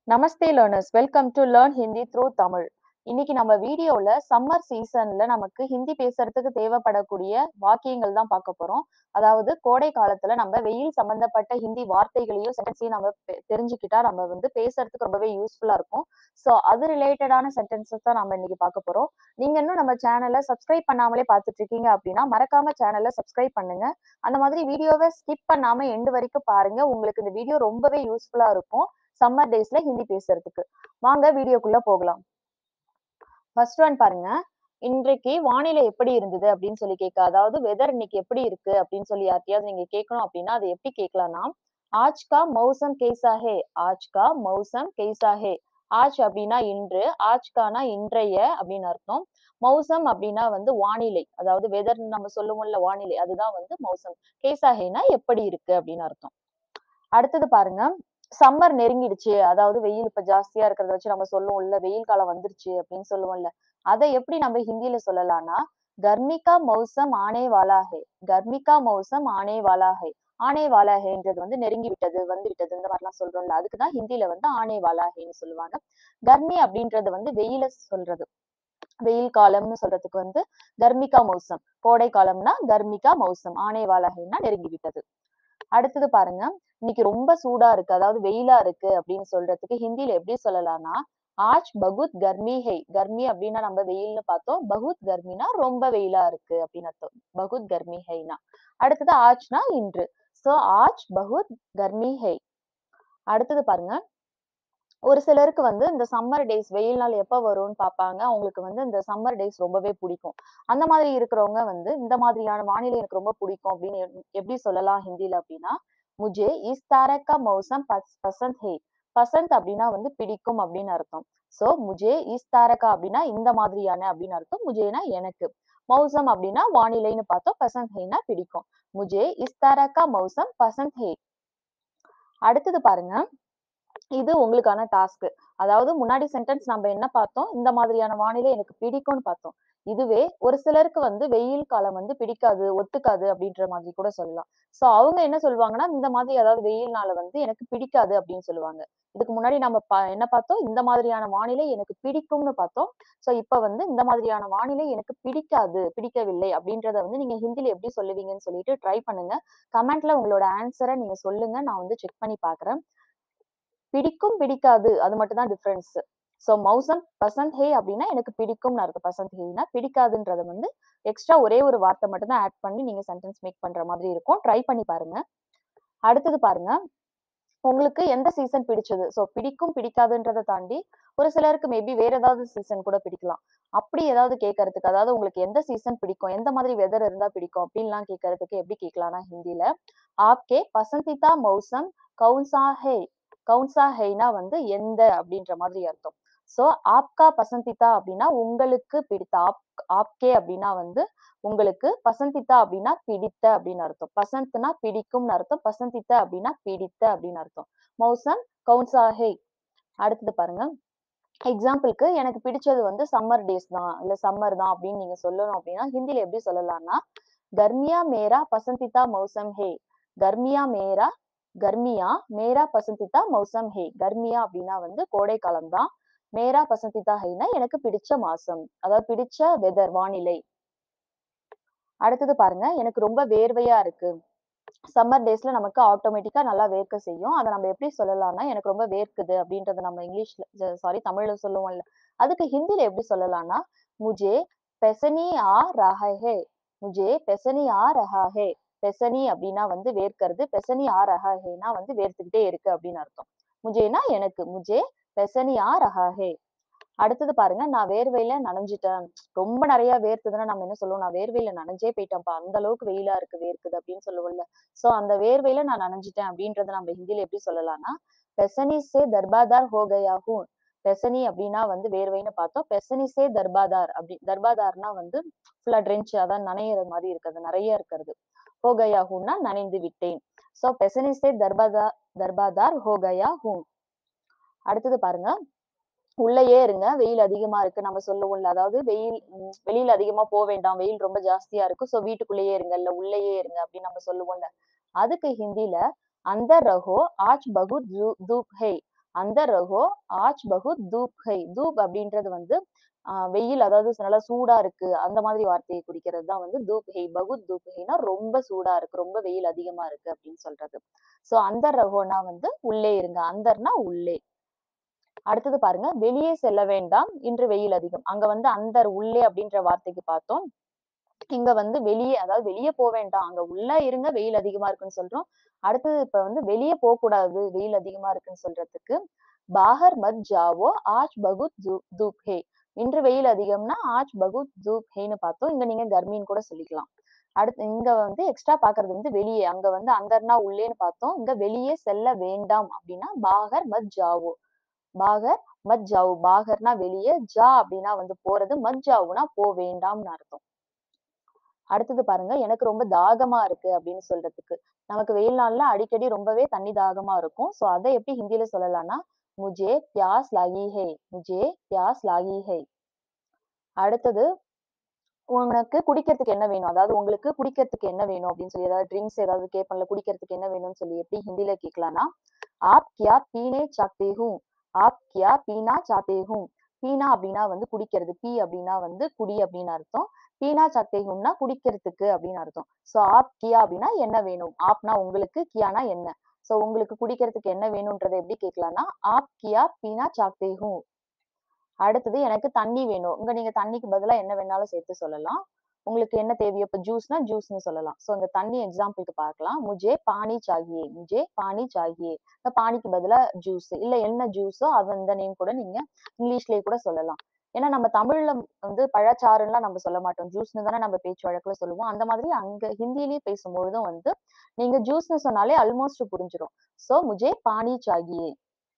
Namaste learners welcome to learn Hindi through Tamil இன்னைக்கு நம்ம வீடியோல சம்மர் சீசன்ல நமக்கு ஹிந்தி பேசுறதுக்கு தேவைப்படக்கூடிய வாக்கியங்கள் தான் பார்க்க போறோம் அதாவது கோடை காலத்துல நம்ம வெயில் சம்பந்தப்பட்ட ஹிந்தி வார்த்தைகளையும் சென்டென்ஸையும் நம்ம பெ- தெரிஞ்சுக்கிட்டா நம்ம வந்து பேசுறதுக்கு ரொம்பவே யூஸ்ஃபுல்லா இருக்கும் ஸோ அது ரிலேட்டடான சென்டென்சஸ் தான் நம்ம இன்னைக்கு பார்க்க போறோம் நீங்க இன்னும் நம்ம சேனலை சப்ஸ்கிரைப் பண்ணாமலே பார்த்துட்டு இருக்கீங்க அப்படின்னா மறக்காம சேனலை சப்ஸ்கிரைப் பண்ணுங்க அந்த மாதிரி வீடியோவை ஸ்கிப் பண்ணாம எண்டு வரைக்கும் பாருங்க உங்களுக்கு இந்த வீடியோ ரொம்பவே யூஸ்ஃபுல்லா இருக்கும் சம்மர் டேஸ்ல ஹிந்தி பேசுறதுக்கு வாங்க வீடியோக்குள்ள போகலாம் ஃபர்ஸ்ட் ஒன் பாருங்க இன்றைக்கு வானிலை எப்படி இருந்தது அப்படின்னு சொல்லி கேட்க அதாவது வெதர் இன்னைக்கு எப்படி இருக்கு அப்படின்னு சொல்லி யார்ட்டையாவது நீங்க கேட்கணும் அப்படின்னா அது எப்படி கேட்கலாம்னா ஆஜ் கா மௌசம் கேசா ஹே ஆஜ் கா மௌசம் கேசா ஹே ஆஜ் அப்படின்னா இன்று ஆஜ் கானா இன்றைய அப்படின்னு அர்த்தம் மௌசம் அப்படின்னா வந்து வானிலை அதாவது வெதர் நம்ம சொல்லுவோம்ல வானிலை அதுதான் வந்து மௌசம் கேசா ஹேனா எப்படி இருக்கு அப்படின்னு அர்த்தம் அடுத்தது பாருங்க சம்மர் நெருங்கிடுச்சு அதாவது வெயில் இப்ப ஜாஸ்தியா இருக்கிறத வச்சு நம்ம சொல்லுவோம்ல வெயில் காலம் வந்துருச்சு அப்படின்னு சொல்லுவோம்ல அதை எப்படி நம்ம ஹிந்தில சொல்லலாம்னா கர்மிகா மௌசம் ஆனே வாலா ஹே கர்மிகா மௌசம் ஆனே வாலா ஹே ஆனே வாலா ஹேன்றது வந்து நெருங்கி விட்டது வந்து விட்டது இந்த மாதிரிலாம் சொல்றோம்ல அதுக்குதான் ஹிந்தில வந்து ஆனே வாலா ஹேன்னு சொல்லுவாங்க கர்மி அப்படின்றது வந்து வெயில சொல்றது வெயில் காலம்னு சொல்றதுக்கு வந்து கர்மிகா மௌசம் கோடை காலம்னா கர்மிகா மௌசம் ஆனே வாலா ஹேன்னா நெருங்கி விட்டது அடுத்தது பாருங்க இன்னைக்கு ரொம்ப சூடா இருக்கு அதாவது வெயிலா இருக்கு அப்படின்னு சொல்றதுக்கு ஹிந்தில எப்படி சொல்லலாம்னா ஆஜ் பகுத் கர்மி ஹை கர்மி அப்படின்னா நம்ம வெயில்னு பார்த்தோம் பகுத் கர்மினா ரொம்ப வெயிலா இருக்கு அப்படின்னு அர்த்தம் பகுத் கர்மி ஹைனா அடுத்தது ஆஜ்னா இன்று சோ ஆஜ் பகுத் கர்மி ஹை அடுத்தது பாருங்க ஒரு சிலருக்கு வந்து இந்த சம்மர் டேஸ் வெயில் நாள் எப்ப வரும்னு பார்ப்பாங்க அவங்களுக்கு வந்து இந்த சம்மர் டேஸ் ரொம்பவே பிடிக்கும் அந்த மாதிரி இருக்கிறவங்க வந்து இந்த மாதிரியான வானிலை எனக்கு ரொம்ப பிடிக்கும் அப்படின்னு எப்- எப்படி சொல்லலாம் ஹிந்தில அப்படின்னா முஜே இஸ் தாரக் கா மௌசம் பஸ் பசந்த் ஹே பசந்த் அப்படின்னா வந்து பிடிக்கும் அப்படின்னு அர்த்தம் சோ முஜே இஸ் தாரகா அப்படின்னா இந்த மாதிரியான அப்படின்னு அர்த்தம் முஜேனா எனக்கு மௌசம் அப்படின்னா வானிலைன்னு பார்த்தோம் பசந்த் ஹேனா பிடிக்கும் முஜே இஸ் தாரகா மௌசம் பசந்த் ஹே அடுத்தது பாருங்க இது உங்களுக்கான டாஸ்க் அதாவது முன்னாடி சென்டென்ஸ் நம்ம என்ன பார்த்தோம் இந்த மாதிரியான வானிலை எனக்கு பிடிக்கும்னு பார்த்தோம் இதுவே ஒரு சிலருக்கு வந்து வெயில் காலம் வந்து பிடிக்காது ஒத்துக்காது அப்படின்ற மாதிரி கூட சொல்லலாம் சோ அவங்க என்ன சொல்லுவாங்கன்னா இந்த மாதிரி அதாவது வெயில் நாள வந்து எனக்கு பிடிக்காது அப்படின்னு சொல்லுவாங்க இதுக்கு முன்னாடி நம்ம பா- என்ன பார்த்தோம் இந்த மாதிரியான வானிலை எனக்கு பிடிக்கும்னு பார்த்தோம் சோ இப்ப வந்து இந்த மாதிரியான வானிலை எனக்கு பிடிக்காது பிடிக்கவில்லை அப்படின்றத வந்து நீங்க ஹிந்தில எப்படி சொல்லுவீங்கன்னு சொல்லிட்டு ட்ரை பண்ணுங்க கமெண்ட்ல உங்களோட ஆன்சரை நீங்க சொல்லுங்க நான் வந்து செக் பண்ணி பாக்குறேன் பிடிக்கும் பிடிக்காது அது மட்டும் தான் டிஃபரன்ஸ் சோ மௌசம் பசந்த் ஹே அப்படின்னா எனக்கு பிடிக்கும்னு அர்த்தம் பசந்த் ஹேனா பிடிக்காதுன்றத வந்து எக்ஸ்ட்ரா ஒரே ஒரு வார்த்தை மட்டும் தான் ஆட் பண்ணி நீங்க சென்டென்ஸ் மேக் பண்ற மாதிரி இருக்கும் ட்ரை பண்ணி பாருங்க அடுத்தது பாருங்க உங்களுக்கு எந்த சீசன் பிடிச்சது சோ பிடிக்கும் பிடிக்காதுன்றதை தாண்டி ஒரு சிலருக்கு மேபி வேற ஏதாவது சீசன் கூட பிடிக்கலாம் அப்படி ஏதாவது கேட்கறதுக்கு அதாவது உங்களுக்கு எந்த சீசன் பிடிக்கும் எந்த மாதிரி வெதர் இருந்தா பிடிக்கும் அப்படின்லாம் கேட்கறதுக்கு எப்படி கேட்கலாம்னா ஹிந்தில ஆப்கே பசந்திதா மௌசம் கவுன்சா ஹே கவுன்சா ஹைனா வந்து எந்த அப்படின்ற மாதிரி அர்த்தம் சோ ஆப்கா பசந்திதா அப்படின்னா உங்களுக்கு பிடித்த ஆப் ஆப்கே அப்படின்னா வந்து உங்களுக்கு பசந்தித்தா அப்படின்னா பிடித்த அப்படின்னு அர்த்தம் பசந்த்னா பிடிக்கும்னு அர்த்தம் பசந்தித்த அப்படின்னா பிடித்த அப்படின்னு அர்த்தம் மௌசம் கவுன்சா ஹே அடுத்தது பாருங்க எக்ஸாம்பிளுக்கு எனக்கு பிடிச்சது வந்து சம்மர் டேஸ் தான் இல்ல சம்மர் தான் அப்படின்னு நீங்க சொல்லணும் அப்படின்னா ஹிந்தில எப்படி சொல்லலாம்னா கர்மியா மேரா பசந்திதா மௌசம் ஹே கர்மியா மேரா கர்மியா மேரா பசந்திதா மௌசம் ஹே கர்மியா அப்படின்னா வந்து கோடை காலம் தான் மேரா பசந்திதா ஹைனா எனக்கு பிடிச்ச மாசம் அதாவது பிடிச்ச வெதர் வானிலை அடுத்தது பாருங்க எனக்கு ரொம்ப வேர்வையா இருக்கு சம்மர் டேஸ்ல நமக்கு ஆட்டோமேட்டிக்கா நல்லா வேர்க்க செய்யும் அதை நம்ம எப்படி சொல்லலாம்னா எனக்கு ரொம்ப வேர்க்குது அப்படின்றத நம்ம இங்கிலீஷ்ல சாரி தமிழ்ல சொல்லுவோம்ல அதுக்கு ஹிந்தில எப்படி சொல்லலாம்னா முஜே பெசனி ஆ ரஹா ஹே முஜே பெசனி ஆ ரஹா ஹே பெசனி அப்படின்னா வந்து வேர்க்கிறது பெசனி ஆ ரஹா ஹேனா வந்து வேர்த்துக்கிட்டே இருக்கு அப்படின்னு அர்த்தம் முஜேனா எனக்கு முஜே பெசனி ஆ ரஹா ஹே அடுத்தது பாருங்க நான் வேர்வையில நனைஞ்சிட்டேன் ரொம்ப நிறைய வேர்க்குதுன்னா நம்ம என்ன சொல்லுவோம் நான் வேர்வையில நனைஞ்சே போயிட்டேன்ப்பா அந்த அளவுக்கு வெயிலா இருக்கு வேர்க்குது அப்படின்னு சொல்லுவோம்ல சோ அந்த வேர்வையில நான் நனைஞ்சிட்டேன் அப்படின்றத நம்ம ஹிந்தில எப்படி சொல்லலாம்னா பெசனி சே தர்பாதார் ஹோ கயா ஹூ பெசனி அப்படின்னா வந்து வேர்வைன்னு பார்த்தோம் பெசனி சே தர்பாதார் அப்படி தர்பாதார்னா வந்து ஃபுல்லா ட்ரென்ச் அதான் நனையிற மாதிரி இருக்கிறது நிறைய இருக்கிறது ஹோ கயா ஹூன்னா நனைந்து விட்டேன் சோ பெசனி சே தர்பாதார் தர்பாதார் ஹோ கயா ஹூ அடுத்தது பாருங்க உள்ளேயே இருங்க வெயில் அதிகமா இருக்கு நம்ம சொல்லுவோம்ல அதாவது வெயில் உம் வெளியில அதிகமா போக வேண்டாம் வெயில் ரொம்ப ஜாஸ்தியா இருக்கு சோ வீட்டுக்குள்ளேயே இருங்க இல்ல உள்ளேயே இருங்க அப்படின்னு நம்ம சொல்லுவோம்ல அதுக்கு ஹிந்தில அந்த ரஹோ ஆஜ் பகுத் தூப் ஹே அந்தர் ரஹோ ஆஜ் பகுத் தூப் ஹை தூப் அப்படின்றது வந்து ஆஹ் வெயில் அதாவது நல்லா சூடா இருக்கு அந்த மாதிரி வார்த்தையை குறிக்கிறது தான் வந்து தூப் ஹை பகுத் தூப் ஹைனா ரொம்ப சூடா இருக்கு ரொம்ப வெயில் அதிகமா இருக்கு அப்படின்னு சொல்றது சோ அந்தர் ரஹோனா வந்து உள்ளே இருங்க அந்தர்னா உள்ளே அடுத்தது பாருங்க வெளியே செல்ல வேண்டாம் இன்று வெயில் அதிகம் அங்க வந்து அந்தர் உள்ளே அப்படின்ற வார்த்தைக்கு பார்த்தோம் இங்க வந்து வெளியே அதாவது வெளியே போக வேண்டாம் அங்க உள்ள இருங்க வெயில் அதிகமா இருக்குன்னு சொல்றோம் அடுத்தது இப்ப வந்து வெளியே போக கூடாது வெயில் அதிகமா இருக்குன்னு சொல்றதுக்கு பாகர் மத் ஜாவோ ஆஜ் பகுத் தூப் ஹே இன்று வெயில் அதிகம்னா ஆஜ் பகுத் தூப் ஹேன்னு பார்த்தோம் இங்க நீங்க கர்மின்னு கூட சொல்லிக்கலாம் அடுத்து இங்க வந்து எக்ஸ்ட்ரா பாக்குறது வந்து வெளியே அங்க வந்து அந்தர்னா உள்ளேன்னு பார்த்தோம் இங்க வெளியே செல்ல வேண்டாம் அப்படின்னா பாகர் மத் ஜாவோ பாகர் மத் ஜாவு பாகர்னா வெளியே ஜா அப்படின்னா வந்து போறது மத் ஜாவுனா போ வேண்டாம்னு அர்த்தம் அடுத்தது பாருங்க எனக்கு ரொம்ப தாகமா இருக்கு அப்படின்னு சொல்றதுக்கு நமக்கு வெயில் நாள்ல அடிக்கடி ரொம்பவே தண்ணி தாகமா இருக்கும் சோ அதை எப்படி ஹிந்தில சொல்லலாம்னா முஜே பியாஸ் லாகி ஹை முஜே பியாஸ் லாகி ஹை அடுத்தது உனக்கு குடிக்கிறதுக்கு என்ன வேணும் அதாவது உங்களுக்கு குடிக்கிறதுக்கு என்ன வேணும் அப்படின்னு சொல்லி ஏதாவது ட்ரிங்க்ஸ் ஏதாவது கேட்பேன்ல குடிக்கிறதுக்கு என்ன வேணும்னு சொல்லி எப்படி ஹிந்தில கேட்கலாம்னா ஆப் கியா பீனே சாக்தே ஹூ ஆப் கியா பீனா சாத்தே ஹூ பீனா அப்படின்னா வந்து குடிக்கிறது பீ அப்படின்னா வந்து குடி அப்படின்னு அர்த்தம் பீனா சாத்தே ஹூன்னா குடிக்கிறதுக்கு அப்படின்னு அர்த்தம் சோ ஆப் கியா அப்படின்னா என்ன வேணும் ஆப்னா உங்களுக்கு கியானா என்ன சோ உங்களுக்கு குடிக்கிறதுக்கு என்ன வேணும்ன்றதை எப்படி கேட்கலாம்னா ஆப் கியா பீனா சாக்தே ஹூ அடுத்தது எனக்கு தண்ணி வேணும் இங்க நீங்க தண்ணிக்கு பதிலா என்ன வேணாலும் சேர்த்து சொல்லலாம் உங்களுக்கு என்ன தேவையோ இப்ப ஜூஸ்னா ஜூஸ்னு சொல்லலாம் சோ அந்த தண்ணி எக்ஸாம்பிளுக்கு பார்க்கலாம் முஜே பானி சாகியே முஜே பானி சாகியே இப்ப பானிக்கு பதிலா ஜூஸ் இல்ல என்ன ஜூஸோ அது அந்த நேம் கூட நீங்க இங்கிலீஷ்லயே கூட சொல்லலாம் ஏன்னா நம்ம தமிழ்ல வந்து பழச்சாறுலாம் நம்ம சொல்ல மாட்டோம் ஜூஸ்னு தானே நம்ம பேச்சு வழக்குல சொல்லுவோம் அந்த மாதிரி அங்க ஹிந்திலயே பேசும்பொழுதும் வந்து நீங்க ஜூஸ்னு சொன்னாலே ஆல்மோஸ்ட் புரிஞ்சிடும் சோ முஜே பானி சாகியே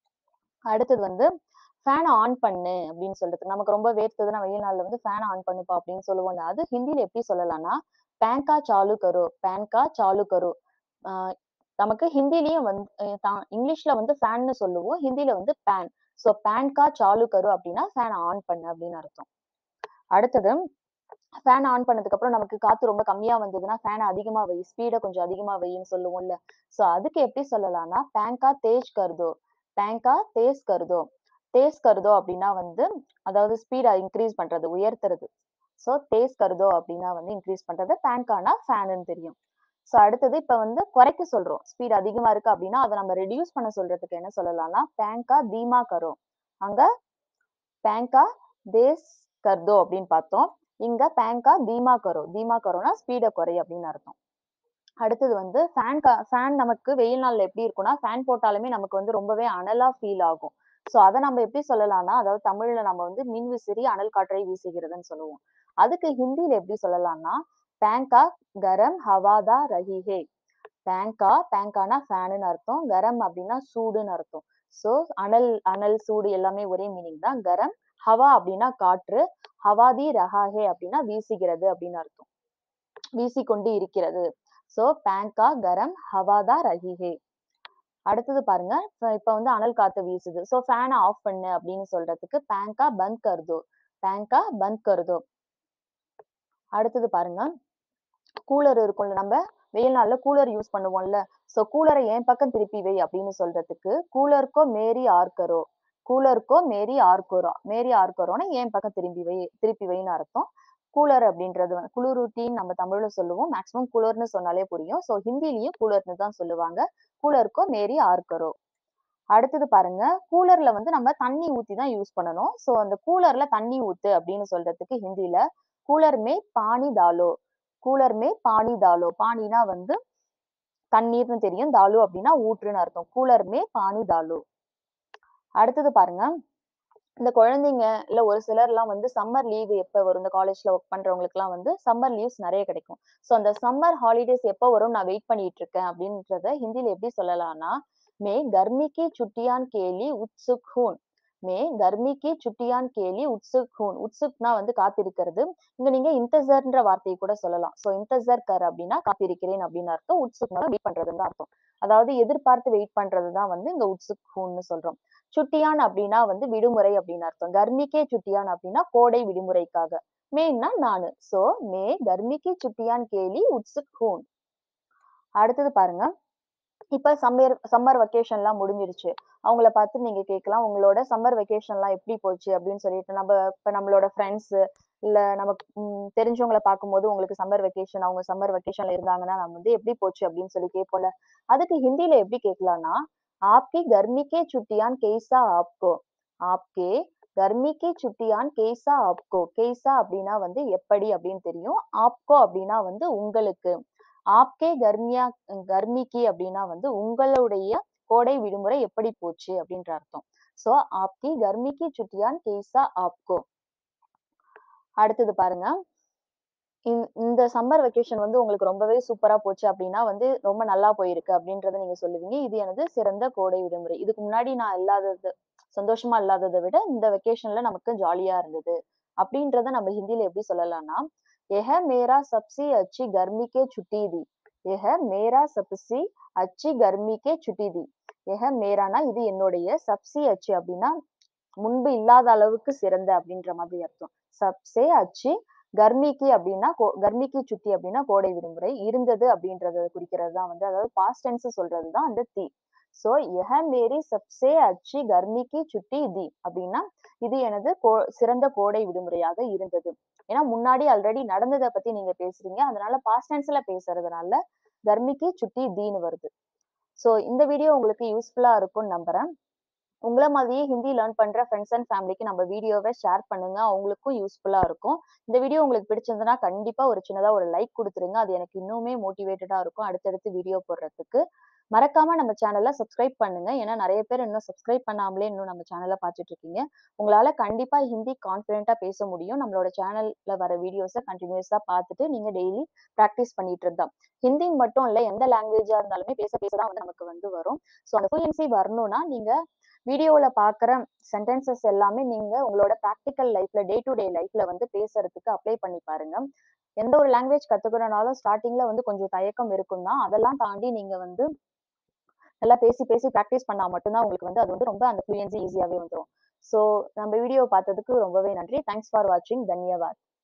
அடுத்தது வந்து ஃபேனை ஆன் பண்ணு அப்படின்னு சொல்றது நமக்கு ரொம்ப வேர்த்ததுன்னா வெயில் நாள்ல வந்து ஃபேனை ஆன் பண்ணுப்பா அப்படின்னு சொல்லுவோம்ல அது ஹிந்தில எப்படி சொல்லலாம்னா பேன்கா சாலு கரோ பேன்கா சாலு கரோ ஆஹ் நமக்கு ஹிந்திலயும் வந்து இங்கிலீஷ்ல வந்து ஃபேன்னு சொல்லுவோம் ஹிந்தில வந்து பேன் ஸோ பேன்கா சாலு கரு அப்படின்னா ஃபேனை ஆன் பண்ணு அப்படின்னு அர்த்தம் அடுத்தது ஃபேன் ஆன் பண்ணதுக்கு அப்புறம் நமக்கு காத்து ரொம்ப கம்மியா வந்ததுன்னா ஃபேனை அதிகமா வை ஸ்பீடை கொஞ்சம் அதிகமா வைன்னு சொல்லுவோம்ல சோ அதுக்கு எப்படி சொல்லலாம்னா பேங்கா தேஜ் கருதோ பேங்கா தேஸ் கருதோ தேஸ் கருதோ அப்படின்னா வந்து அதாவது ஸ்பீடை இன்க்ரீஸ் பண்றது உயர்த்துறது சோ தேஸ் கருதோ அப்படின்னா வந்து இன்க்ரீஸ் பண்றது பேங்கானா ஃபேனுன்னு தெரியும் சோ அடுத்தது இப்ப வந்து குறைக்க சொல்றோம் ஸ்பீட் அதிகமா இருக்கு அப்படின்னா அதை நம்ம ரெடியூஸ் பண்ண சொல்றதுக்கு என்ன சொல்லலாம்னா பேங்கா தீமா கரோ அங்க பேங்கா தேஸ் கர்தோ அப்படின்னு பார்த்தோம் இங்க பேங்கா தீமா கரோ தீமா கரோனா ஸ்பீடை குறை அப்படின்னு அர்த்தம் அடுத்தது வந்து ஃபேன் ஃபேன் நமக்கு வெயில் நாள்ல எப்படி இருக்கும்னா ஃபேன் போட்டாலுமே நமக்கு வந்து ரொம்பவே அனலா ஃபீல் ஆகும் சோ அதை நம்ம எப்படி சொல்லலாம்னா அதாவது தமிழ்ல நம்ம வந்து மின் விசிறி அனல் காற்றை வீசுகிறதுன்னு சொல்லுவோம் அதுக்கு ஹிந்தியில எப்படி சொல்லலாம்னா பேங்கா கரம் ஹவாதா ரஹிஹே பேங்கா பேங்கானா ஃபேனுன்னு அர்த்தம் கரம் அப்படின்னா சூடுன்னு அர்த்தம் சோ அனல் அனல் சூடு எல்லாமே ஒரே மீனிங் தான் கரம் ஹவா அப்படின்னா காற்று ஹவாதி ரஹாஹே அப்படின்னா வீசுகிறது அப்படின்னு அர்த்தம் வீசிக்கொண்டு இருக்கிறது சோ பேங்கா கரம் ஹவாதா ரஹிஹே அடுத்தது பாருங்க இப்ப வந்து அனல் காத்து வீசுது சோ ஃபேனை ஆஃப் பண்ணு அப்படின்னு சொல்றதுக்கு பேங்கா பந்த் கருதோ பேங்கா பந்த் கருதோ அடுத்தது பாருங்க கூலர் இருக்கும்ல நம்ம வெயில் நாள்ல கூலர் யூஸ் பண்ணுவோம்ல சோ கூலரை என் பக்கம் திருப்பி வை அப்படின்னு சொல்றதுக்கு கூலருக்கோ மேரி ஆர்கரோ கூலருக்கோ மேரி ஆர்கோரோ மேரி ஆர்கரோனா என் பக்கம் திரும்பி வை திருப்பி வைன்னு அர்த்தம் கூலர் அப்படின்றது குளிரூட்டின்னு நம்ம தமிழ்ல சொல்லுவோம் மேக்சிமம் கூலர்னு சொன்னாலே புரியும் சோ ஹிந்திலயும் கூலர்னு தான் சொல்லுவாங்க கூலருக்கோ மேரி ஆர்கரோ அடுத்தது பாருங்க கூலர்ல வந்து நம்ம தண்ணி ஊத்தி தான் யூஸ் பண்ணணும் சோ அந்த கூலர்ல தண்ணி ஊத்து அப்படின்னு சொல்றதுக்கு ஹிந்தில கூலர் மே பானி தாலோ கூலர் மே பானி தாலோ பானினா வந்து தண்ணீர்னு தெரியும் தாலு அப்படின்னா ஊற்றுன்னு அர்த்தம் கூலர் மே பானி தாலோ அடுத்தது பாருங்க இந்த குழந்தைங்க இல்ல ஒரு சிலர் எல்லாம் வந்து சம்மர் லீவ் எப்ப வரும் இந்த காலேஜ்ல ஒர்க் பண்றவங்களுக்கு எல்லாம் வந்து சம்மர் லீவ்ஸ் நிறைய கிடைக்கும் சோ அந்த சம்மர் ஹாலிடேஸ் எப்ப வரும் நான் வெயிட் பண்ணிட்டு இருக்கேன் அப்படின்றத ஹிந்தில எப்படி சொல்லலாம்னா மே கர்மிக்கு சுட்டியான் கேலி உத்சுக் ஹூன் மே கர்மிக்கு சுட்டியான் கேலி உத்சுக் ஹூன் உத்சுக்னா வந்து காத்திருக்கிறது இங்க நீங்க இன்டசர்ன்ற வார்த்தையை கூட சொல்லலாம் சோ இன்டசர் கர் அப்படின்னா காத்திருக்கிறேன் அப்படின்னு அர்த்தம் உத்சுக்னா வெயிட் பண்றதுன்னு அர்த்தம் அதாவது எதிர்பார்த்து வெயிட் பண்றதுதான் வந்து இங்க உத்சுக் ஹூன்னு சொல்றோம் சுட்டியான் அப்படின்னா வந்து விடுமுறை அப்படின்னு அர்த்தம் கர்மிக்கே சுட்டியான் அப்படின்னா கோடை விடுமுறைக்காக மேன்னா நானு சோ மே கர்மிக்கு சுட்டியான் கேலி உட்சுக் ஹூன் அடுத்தது பாருங்க இப்ப சம்மர் சம்மர் வெக்கேஷன்லாம் முடிஞ்சிருச்சு. அவங்கள பார்த்து நீங்க கேட்கலாம். உங்களோட சம்மர் வெக்கேஷன்லாம் எப்படி போச்சு? அப்படின்னு சொல்லிட்டு நம்ப இப்ப நம்மளோட ஃப்ரெண்ட்ஸு இல்ல நமக்கு ம் தெரிஞ்சவங்கள பார்க்கும்போது உங்களுக்கு சம்மர் வெக்கேஷன் அவங்க சம்மர் வெக்கேஷன்ல இருந்தாங்கன்னா, நம்ம வந்து எப்படி போச்சு? அப்படின்னு சொல்லி கேட்போம்ல. அதுக்கு ஹிந்தில எப்படி கேட்கலாம்னா, "ஆப்கி கர்மி கே छुट्टियाँ कैसा आपको? ஆப்கே கர்மி கி छुट्टियाँ कैसा आपको?" "कैसा" அப்படின்னா வந்து எப்படி அப்படின்னு தெரியும். "ஆப்கோ" அப்படின்னா வந்து உங்களுக்கு. "ஆப்கே கர்மியா கர்மி கி" அப்படின்னா வந்து உங்களுடைய கோடை விடுமுறை எப்படி போச்சு? அப்படின்ற அர்த்தம். ஸோ, "ஆப்கி கர்மி கி छुट्टियाँ कैसा आपको?" அடுத்தது பாருங்க. இந் இந்த சம்மர் வெக்கேஷன் வந்து உங்களுக்கு ரொம்பவே சூப்பரா போச்சு அப்படின்னா வந்து, ரொம்ப நல்லா போயிருக்கு அப்படின்றத நீங்க சொல்லுவீங்க. இது எனது சிறந்த கோடை விடுமுறை. இதுக்கு முன்னாடி நான் இல்லாதது சந்தோஷமா இல்லாதத விட இந்த வெக்கேஷன்ல நமக்கு ஜாலியா இருந்தது. அப்படின்றத நம்ம ஹிந்தில எப்படி சொல்லலாம்னா, "यह मेरा सबसे अच्छी गर्मी के छुट्टी थी." "यह मेरा सबसे अच्छी गर्मी के छुट्टी थी." "यह मेराனா இது என்னுடைய, சப்ஸி அச்சி அப்படின்னா முன்பு இல்லாத அளவுக்கு சிறந்த அப்படின்ற மாதிரி அர்த்தம். சப்ஸே அச்சி கர்மிக்கு அப்படின்னா கோ கர்மிக்கு சுட்டி அப்படின்னா கோடை விடுமுறை. இருந்தது அப்படின்றத குறிக்கிறது தான் வந்து அதாவது பாஸ்ட் டென்ஸ் சொல்றது தான் அந்த தி. ஸோ, "यह मेरी सबसे अच्छी गर्मी की छुट्टी थी." அப்படின்னா, இது எனது கோ சிறந்த கோடை விடுமுறையாக இருந்தது. ஏன்னா முன்னாடி ஆல்ரெடி நடந்தத பத்தி நீங்க பேசுறீங்க. அதனால பாஸ்ட் டென்ஸ்ல பேசுறதுனால, கர்மிக்கு சுட்டி தீன்னு வருது. ஸோ, இந்த வீடியோ உங்களுக்கு யூஸ்ஃபுல்லா இருக்கும்னு நம்புறேன். உங்கள மாதிரியே ஹிந்தி லேர்ன் பண்ற ஃப்ரெண்ட்ஸ் அண்ட் ஃபேமிலிக்கு நம்ம வீடியோவ ஷேர் பண்ணுங்க. அவங்களுக்கும் யூஸ்ஃபுல்லா இருக்கும். இந்த வீடியோ உங்களுக்கு பிடிச்சிருந்ததுன்னா, கண்டிப்பா ஒரு சின்னதா ஒரு லைக் குடுத்துருங்க. அது எனக்கு இன்னுமே மோட்டிவேட்டடா இருக்கும் அடுத்தடுத்து வீடியோ போடுறதுக்கு. மறக்காம நம்ம சேனல சப்ஸ்கிரைப் பண்ணுங்க. ஏன்னா நெறைய பேர் இன்னும் சப்ஸ்கிரைப் பண்ணாமலே இன்னும் நம்ம சேனல பார்த்துட்டு இருக்கீங்க. உங்களால கண்டிப்பா ஹிந்தி கான்ஃபிடென்ட்டா பேச முடியும். நம்மளோட சேனல்ல வர வீடியோஸ கன்டினியூஸா பார்த்துட்டு நீங்க டெய்லி பிராக்டிஸ் பண்ணிட்டு இருந்தா. ஹிந்தின்னு மட்டும் இல்ல, எந்த லாங்குவேஜா இருந்தாலுமே பேச பேச தான் வந்து நமக்கு வந்து வரும். ஸோ, அந்த ஃப்ளூயன்சி வரணும்னா, நீங்க வீடியோல பார்க்குற சென்டென்சஸ் எல்லாமே நீங்க உங்களோட பிராக்டிகல் லைஃப்ல, டே டூ டே லைஃப்ல வந்து பேசுறதுக்கு அப்ளை பண்ணி பாருங்க. எந்த ஒரு லாங்குவேஜ் கத்துக்கணும்னாலும் ஸ்டார்ட்டிங்ல வந்து கொஞ்சம் தயக்கம் இருக்கும் தான். அதெல்லாம் தாண்டி நீங்க வந்து நல்லா பேசி பேசி பிராக்டிஸ் பண்ணா மட்டும் தான் உங்களுக்கு வந்து அது வந்து ரொம்ப அந்த ஃப்ளூயன்சி ஈஸியாவே வந்துரும். ஸோ, நம்ம வீடியோ பார்த்ததுக்கு ரொம்பவே நன்றி. தேங்க்ஸ் ஃபார் வாட்சிங். தன்யவாத்.